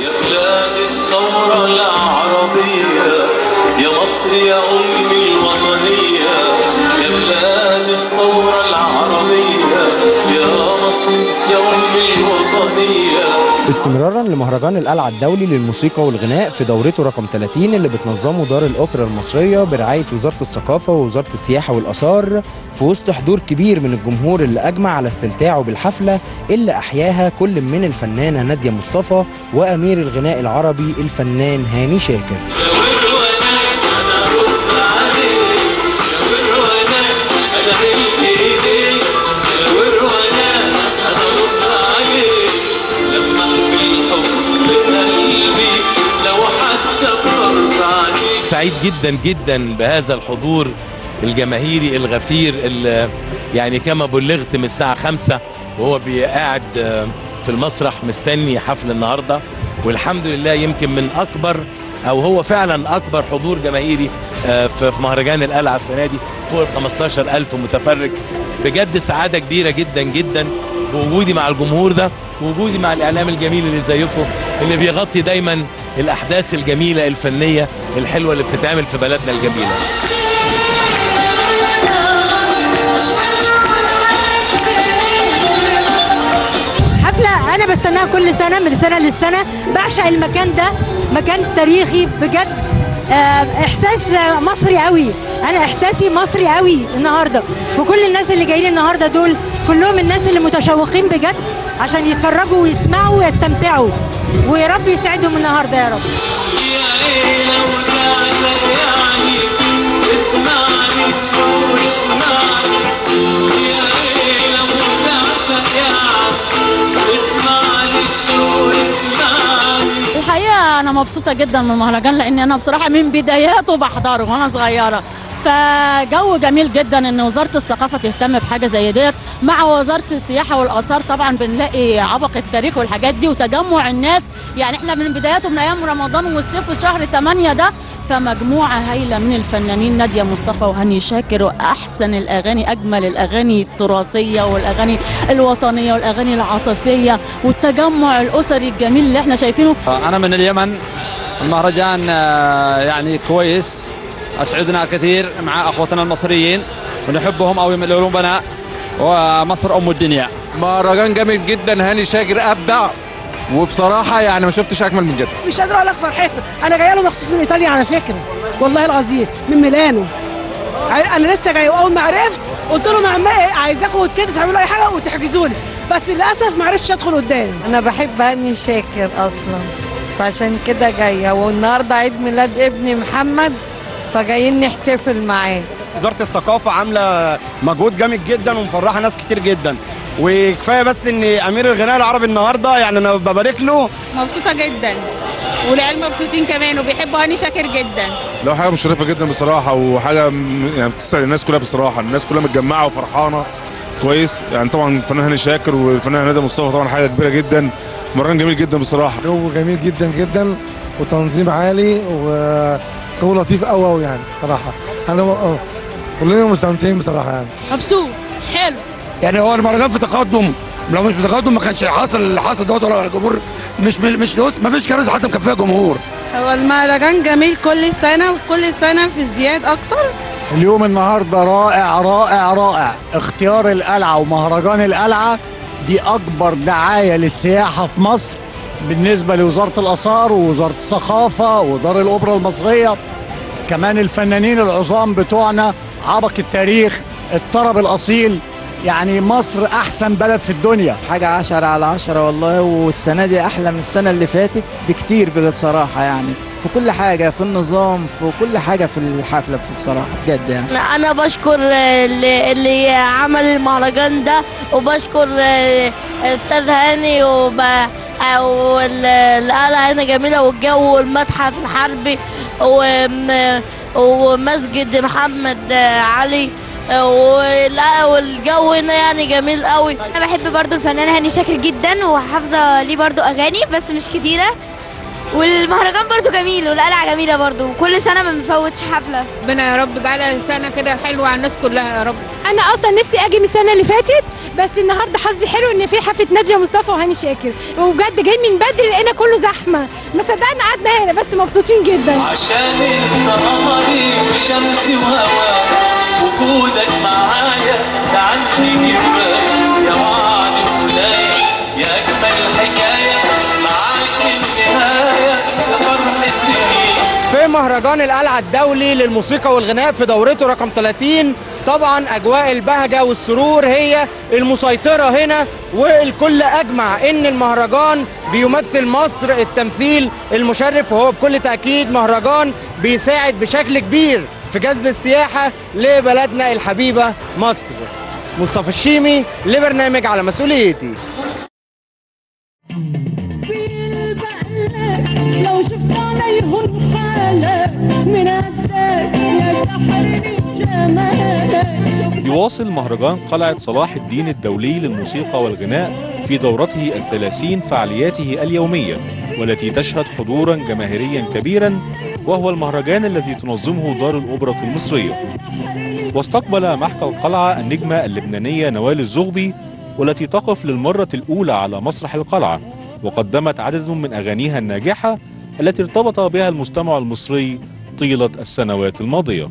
يا بلاد الثورة العربية يا مصر يا أمي الوطنية يا بلاد الثورة العربية يا مصر يا أمي الوطنية استمرارا لمهرجان القلعة الدولي للموسيقى والغناء في دورته رقم 30 اللي بتنظمه دار الأوبرا المصرية برعاية وزارة الثقافة ووزارة السياحة والآثار في وسط حضور كبير من الجمهور اللي أجمع على استمتاعه بالحفلة اللي أحياها كل من الفنانة نادية مصطفى وأمير الغناء العربي الفنان هاني شاكر شاور وانا انا ارد عليك شاور وانا انا ملك ايديك شاور وانا انا ارد عليك لما بالحب بقلبي لو حتى بفرض عليك سعيد جدا جدا بهذا الحضور الجماهيري الغفير اللي يعني كما بلغت من الساعة خمسة وهو بي- قاعد آه، في المسرح مستني حفل النهاردة والحمد لله يمكن من أكبر أو هو فعلا أكبر حضور جماهيري آه، في في مهرجان القلعة السنة دي فوق ال 15 ألف متفرج بجد سعادة كبيرة جدا جدا بوجودي مع الجمهور ده ووجودي مع الإعلام الجميل اللي زيكم اللي بيغطي دايما الأحداث الجميلة الفنية الحلوة اللي بتتعمل في بلدنا الجميلة حفلة أنا بستناها كل سنة من سنة للسنة بعشق المكان ده مكان تاريخي بجد آه، إحساس مصري قوي أنا إحساسي مصري قوي النهاردة وكل الناس اللي جايين النهاردة دول كلهم الناس اللي متشوقين بجد عشان يتفرجوا ويسمعوا ويستمتعوا ويا رب يسعدهم النهاردة يا رب يا عيلة وتعشق يعني اسمعني شو اسمعني يا عيلة وتعشق يعني اسمعني شو اسمعني الحقيقه انا مبسوطه جدا من المهرجان لان انا بصراحه من بداياته بحضره وانا صغيره فجو جميل جدا ان وزاره الثقافه تهتم بحاجه زي ديت مع وزاره السياحه والاثار طبعا بنلاقي عبق التاريخ والحاجات دي وتجمع الناس يعني احنا من بداياته من ايام رمضان والصيف وشهر 8 ده فمجموعه هايله من الفنانين ناديه مصطفى وهاني شاكر واحسن الاغاني اجمل الاغاني التراثيه والاغاني الوطنيه والاغاني العاطفيه والتجمع الاسري الجميل اللي احنا شايفينه أنا من اليمن المهرجان آه، يعني كويس أسعدنا كثير مع أخوتنا المصريين ونحبهم أو من قلوبنا ومصر أم الدنيا مهرجان جامد جدا هاني شاكر ابدع وبصراحه يعني ما شفتش اجمل من كده مش قادر اقول لك فرحتنا انا جايه له مخصوص من ايطاليا على فكره والله العظيم من ميلانو عاي- انا لسه جاي واول ما عرفت قلت لهم عم عايزاكم كده تعملوا اي حاجه وتحجزوا لي بس للاسف ما عرفتش ادخل قدام انا بحب هاني شاكر اصلا فعشان كده جايه والنهارده عيد ميلاد ابني محمد فجايين نحتفل معاه وزاره الثقافه عامله مجهود جامد جدا ومفرحه ناس كتير جدا وكفايه بس ان امير الغناء العربي النهارده يعني انا ببارك له مبسوطه جدا والعيال مبسوطين كمان وبيحبوا هاني شاكر جدا لو حاجه مشرفه جدا بصراحه وحاجه م- يعني بتسعد الناس كلها بصراحه الناس كلها متجمعه وفرحانه كويس يعني طبعا الفنان هاني شاكر والفنان نادي مصطفى طبعا حاجه كبيره جدا مهرجان جميل جدا بصراحه جو جميل جدا جدا وتنظيم عالي وجو لطيف قوي قوي يعني صراحه انا اه كلنا مستمتعين بصراحه يعني مبسوط حلو يعني هو المهرجان في تقدم لو مش في تقدم ما كانش حصل اللي حصل دوت ولا الجمهور مش مش بص ما فيش كراسي حتى مكفيه جمهور هو المهرجان جميل كل سنه وكل سنه في ازدياد اكتر اليوم النهارده رائع رائع رائع اختيار القلعه ومهرجان القلعه دي اكبر دعايه للسياحه في مصر بالنسبه لوزاره الاثار ووزاره الثقافه ودار الاوبرا المصريه كمان الفنانين العظام بتوعنا عبق التاريخ الطرب الاصيل يعني مصر احسن بلد في الدنيا حاجة عشرة على عشرة والله والسنة دي أحلى من السنة اللي فاتت بكتير بصراحة يعني في كل حاجة في النظام في كل حاجة في الحفلة بصراحة بجد يعني انا بشكر اللي, اللي عمل المهرجان ده وبشكر الاستاذ هاني وب والقلعه هنا جميله والجو والمتحف الحربي وم- ومسجد محمد علي وال- والجو هنا يعني جميل قوي انا بحب برضو الفنان هاني شاكر جدا وحافظه ليه برضو اغاني بس مش كتيره والمهرجان برضو جميل والقلعة جميلة برضو وكل سنة ما بنفوتش حفلة ربنا يا رب جعلها سنة كده حلوة على الناس كلها يا رب انا اصلا نفسي اجي من السنه اللي فاتت بس النهارده حظي حلو ان في حفله ناديه مصطفى وهاني شاكر وبجد جاي من بدري لقينا كله زحمه ما صدقنا قعدنا هنا بس مبسوطين جدا عشان انت قمري وشمسي وهواك وجودك معايا ده عندي كفايه يا وعد الولايه يا اجمل حكايه معاك النهايه يا فرح السنين في مهرجان القلعة الدولي للموسيقى والغناء في دورته رقم 30 طبعا أجواء البهجة والسرور هي المسيطرة هنا والكل أجمع إن المهرجان بيمثل مصر التمثيل المشرف وهو بكل تأكيد مهرجان بيساعد بشكل كبير في جذب السياحة لبلدنا الحبيبة مصر مصطفى الشيمي لبرنامج على مسؤوليتي لو شفت عليهم حالة من قدك يا سحرني جمالك يواصل مهرجان قلعة صلاح الدين الدولي للموسيقى والغناء في دورته الثلاثين فعالياته اليومية والتي تشهد حضورا جماهيريا كبيرا وهو المهرجان الذي تنظمه دار الأوبرا المصرية واستقبل محكى القلعة النجمة اللبنانية نوال الزغبي والتي تقف للمرة الأولى على مسرح القلعة وقدمت عدد من أغانيها الناجحة التي ارتبط بها المستمع المصري طيلة السنوات الماضية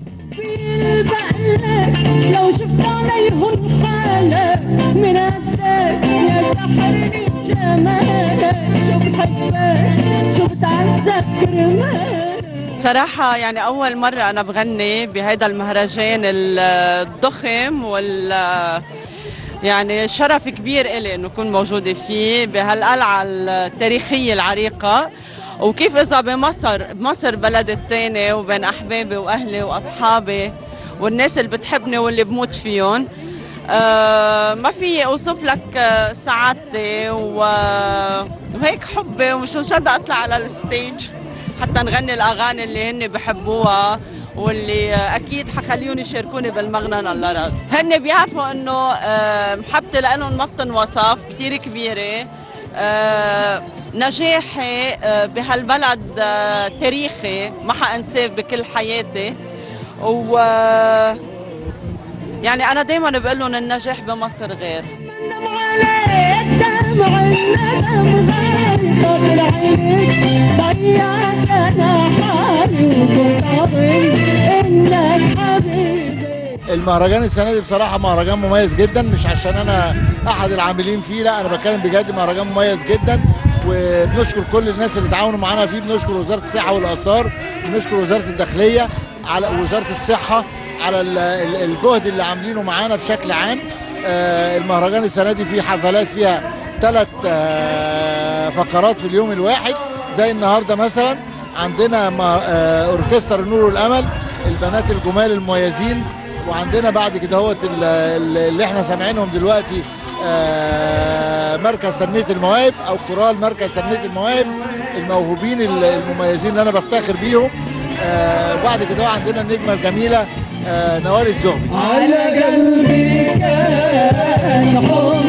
لو شفت عليهم حالة من قدك يا سحرني جمالك شو بحبك شو بتعزك كرمالك صراحة يعني أول مرة أنا بغني بهذا المهرجان الضخم وال يعني شرف كبير إلي إنه أكون موجودة فيه بهالقلعة التاريخية العريقة وكيف إذا بمصر بمصر بلد التاني وبين أحبابي وأهلي وأصحابي والناس اللي بتحبني واللي بموت فيهم آه ما في اوصف لك آه، سعادتي و- وهيك حبي ومش مصدق اطلع على الستيج حتى نغني الاغاني اللي هن بحبوها واللي آه، اكيد حخليهم يشاركوني بالمغنى الله راد هن بيعرفوا انه آه، محبتي لهم ما بتنوصف كثير كبيره آه، نجاحي آه، بهالبلد آه، تاريخي ما حانساه بكل حياتي و يعني انا دائما بقول لهم النجاح بمصر غير دمع الندم غالي خاطر عينك ضيعت انا حالي وكنت اظن انك حبيبي المهرجان السنه دي بصراحه مهرجان مميز جدا مش عشان انا احد العاملين فيه لا انا بتكلم بجد مهرجان مميز جدا وبنشكر كل الناس اللي تعاونوا معانا فيه بنشكر وزاره الصحه والاثار بنشكر وزاره الداخليه على وزاره الصحه على ال- ال- الجهد اللي عاملينه معانا بشكل عام آه، المهرجان السنه دي فيه حفلات فيها ثلاث فقرات في اليوم الواحد زي النهارده مثلا عندنا مه- آه، اوركسترا النور والامل البنات الجمال المميزين وعندنا بعد كده هوت ال- ال- اللي احنا سامعينهم دلوقتي آه، مركز تنميه المواهب او كورال مركز تنميه المواهب الموهوبين ال- المميزين اللي انا بفتخر بيهم آه، وبعد كده عندنا النجمه الجميله آه، نوال الزغبي على قلبي كان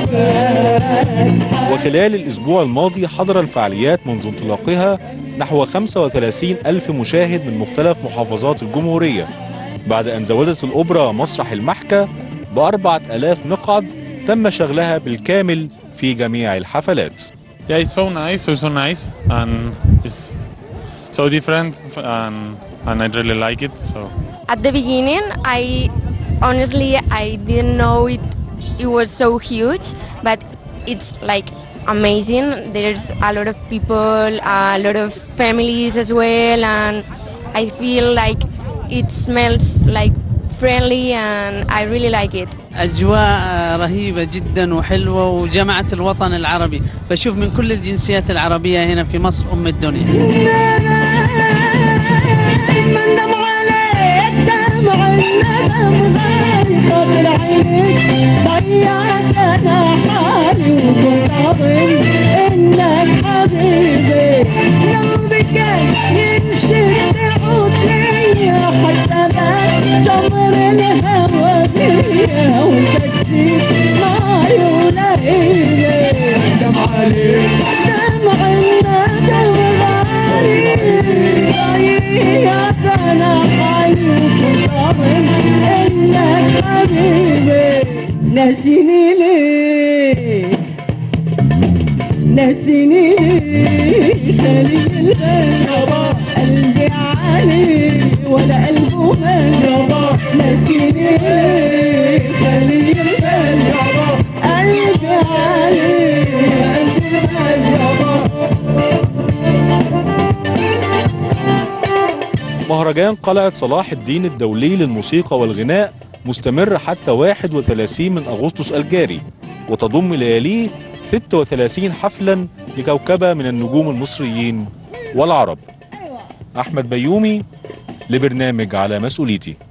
حبك وخلال الأسبوع الماضي حضر الفعاليات منذ انطلاقها نحو 35 ألف مشاهد من مختلف محافظات الجمهورية بعد أن زودت الأوبرا مسرح المحكى بأربعة ألاف مقعد تم شغلها بالكامل في جميع الحفلات Yeah, it's so nice, so so nice, and it's so different, and and I really like it. So At the beginning, I honestly I didn't know it. It was so huge, but it's like amazing. There's a lot of people, a lot of families as well, and I feel like it smells like friendly, and I really like it. أجواء رهيبة جدا وحلوة وجمعت الوطن العربي بشوف من كل الجنسيات العربية هنا في مصر أم الدنيا مندم عليك دمع الندم غالي خاطر عينك ضيعت انا حالي وكنت اظن انك حبيبي قلبي كان ينشد تعود ليا حتى بات جمر الهوى بيا وتكسير ناري ولهيبي دمع عليك دمع الندم غالي البال يابا قلبي علي ولا قلبه مال يابا ناسيني ليه خلي البال يابا قلبي علي قلبي مال يابا مهرجان قلعة صلاح الدين الدولي للموسيقى والغناء مستمر حتى 31 من أغسطس الجاري وتضم لياليه 36 حفلا لكوكبة من النجوم المصريين والعرب أحمد بيومي لبرنامج على مسؤوليتي